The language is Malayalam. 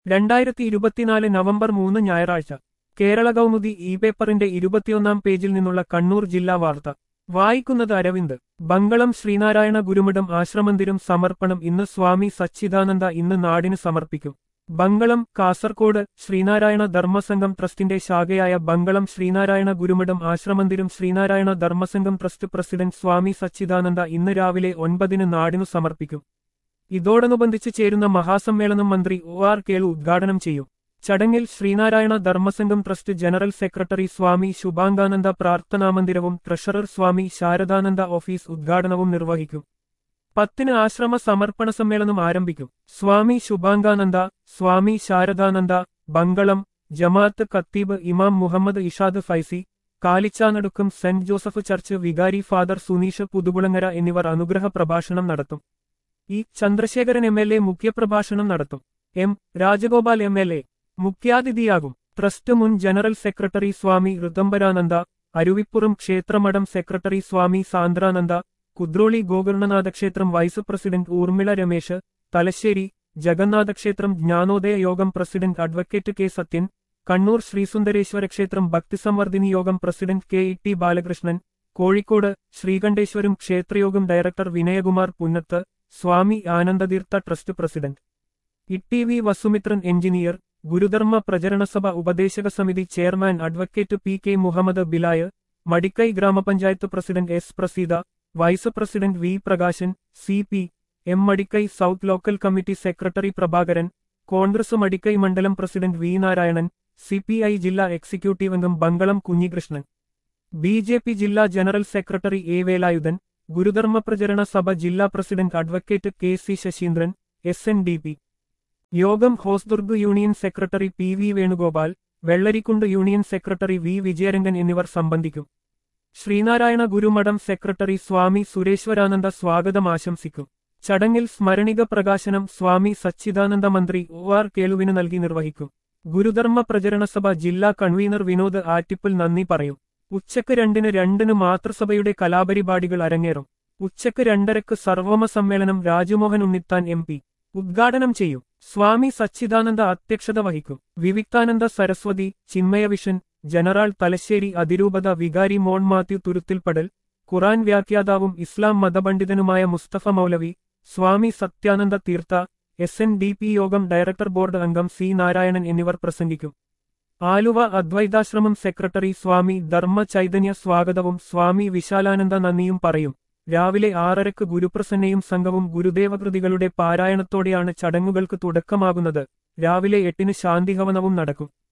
രണ്ടായിരത്തി ഇരുപത്തിനാല് നവംബർ മൂന്ന് ഞായറാഴ്ച കേരള കൗമുദി ഇ പേപ്പറിന്റെ ഇരുപത്തിയൊന്നാം പേജിൽ നിന്നുള്ള കണ്ണൂർ ജില്ലാ വാർത്ത വായിക്കുന്നത് അരവിന്ദ് ബംഗളം ശ്രീനാരായണ ഗുരുമഠം ആശ്രമന്ദിരം സമർപ്പണം ഇന്ന് സ്വാമി സച്ചിദാനന്ദ ഇന്ന് നാടിന് സമർപ്പിക്കും ബംഗളം കാസർകോട് ശ്രീനാരായണ ധർമ്മസംഘം ട്രസ്റ്റിന്റെ ശാഖയായ ബംഗളം ശ്രീനാരായണ ഗുരുമഠം ആശ്രമന്ദിരം ശ്രീനാരായണ ധർമ്മസംഘം ട്രസ്റ്റ് പ്രസിഡന്റ് സ്വാമി സച്ചിദാനന്ദ ഇന്ന് രാവിലെ ഒൻപതിന് നാടിനു സമർപ്പിക്കും ഇതോടനുബന്ധിച്ച് ചേരുന്ന മഹാസമ്മേളനം മന്ത്രി ഒ ആർ കേളു ഉദ്ഘാടനം ചെയ്യും ചടങ്ങിൽ Sreenarayana Dharmasangham trust general secretary Swami Subhangananda പ്രാർത്ഥനാമന്ദിരവും ട്രഷറർ സ്വാമി ശാരദാനന്ദ ഓഫീസ് ഉദ്ഘാടനവും നിർവഹിക്കും പത്തിന് ആശ്രമ സമർപ്പണ സമ്മേളനം ആരംഭിക്കും സ്വാമി ശുഭാംഗാനന്ദ സ്വാമി ശാരദാനന്ദ ബംഗളം ജമാഅത്ത് ഖത്തീബ് ഇമാം Muhammad Ishad Faizy Kalichanadukkam saint Joseph church വികാരി ഫാദർ സുനീഷ് പുതുകുളങ്ങര എന്നിവർ അനുഗ്രഹ പ്രഭാഷണം നടത്തും E Chandrasekharan M L A മുഖ്യപ്രഭാഷണം നടത്തും M Rajagopal M L A മുഖ്യാതിഥിയാകും ട്രസ്റ്റ് മുൻ ജനറൽ സെക്രട്ടറി സ്വാമി ഋതംബരാനന്ദ അരുവിപ്പുറം ക്ഷേത്രമഠം സെക്രട്ടറി സ്വാമി സാന്ദ്രാനന്ദ കുദ്രോളി ഗോകർണനാഥ ക്ഷേത്രം വൈസ് പ്രസിഡന്റ് ഊർമിള രമേശ് തലശ്ശേരി ജഗന്നാഥ ക്ഷേത്രം Jnanodaya Yogam president advocate K Sathyan Kannur Sreesundareswara ക്ഷേത്രം Bhakthisamvardhini Yogam president K E T Balakrishnan Kozhikode Sreekanteswaram ക്ഷേത്രയോഗം director Vinayakumar Punnath Swami Anandatheertha trust president E V Vasumithran engineer Gurudharma Pracharanasabha ഉപദേശക സമിതി chairman advocate P K Muhammad Bilal Madikai ഗ്രാമപഞ്ചായത്ത് president S Praseetha vice president V Prakashan C P M Madikai south local committee secretary Prabhakaran Congress Madikai മണ്ഡലം president V Narayanan C P I ജില്ലാ എക്സിക്യൂട്ടീവ് അംഗം Bangalam Kunhikrishnan B J P ജില്ലാ general secretary A Velayudhan Gurudharma Pracharana Sabha ജില്ലാ president advocate K C Sasheendran S N D P Yogam Hosdurg union secretary P V Venugopal Vellarikundu union secretary V Vijayarangan എന്നിവർ സംബന്ധിക്കും ശ്രീനാരായണ ഗുരുമഠം സെക്രട്ടറി സ്വാമി സുരേശ്വരാനന്ദ സ്വാഗതം ആശംസിക്കും ചടങ്ങിൽ സ്മരണിക പ്രകാശനം സ്വാമി സച്ചിദാനന്ദ മന്ത്രി ഒ ആർ കേളുവിന് നൽകി നിർവഹിക്കും ഗുരുധർമ്മ പ്രചരണസഭ ജില്ലാ കൺവീനർ വിനോദ് ആറ്റിപ്പിൽ നന്ദി പറയും ഉച്ചക്ക് രണ്ടിന് രണ്ടിന് മാതൃസഭയുടെ കലാപരിപാടികൾ അരങ്ങേറും ഉച്ചക്ക് രണ്ടരക്ക് സർവമ സമ്മേളനം രാജുമോഹൻ ഉണ്ണിത്താൻ എം പി ഉദ്ഘാടനം ചെയ്യും സ്വാമി സച്ചിദാനന്ദ അധ്യക്ഷത വഹിക്കും വിവിക്താനന്ദ സരസ്വതി ചിന്മയവിഷൻ ജനറാൾ തലശ്ശേരി അതിരൂപത വികാരി മോൺ മാത്യു തുരുത്തിൽപ്പടൽ ഖുറാൻ വ്യാഖ്യാതാവും ഇസ്ലാം മതപണ്ഡിതനുമായ മുസ്തഫ മൗലവി Swami Sathyananda Theertha S N D P Yogam director board അംഗം സി നാരായണൻ എന്നിവർ പ്രസംഗിക്കും ആലുവ അദ്വൈതാശ്രമം സെക്രട്ടറി സ്വാമി ധർമ്മ ചൈതന്യ സ്വാഗതവും സ്വാമി വിശാലാനന്ദ നന്ദിയും പറയും രാവിലെ ആറരക്ക് ഗുരുപ്രസന്നയും സംഘവും ഗുരുദേവകൃതികളുടെ പാരായണത്തോടെയാണ് ചടങ്ങുകൾക്ക് തുടക്കമാകുന്നത് രാവിലെ എട്ടിന് ശാന്തിഹവനവും നടക്കും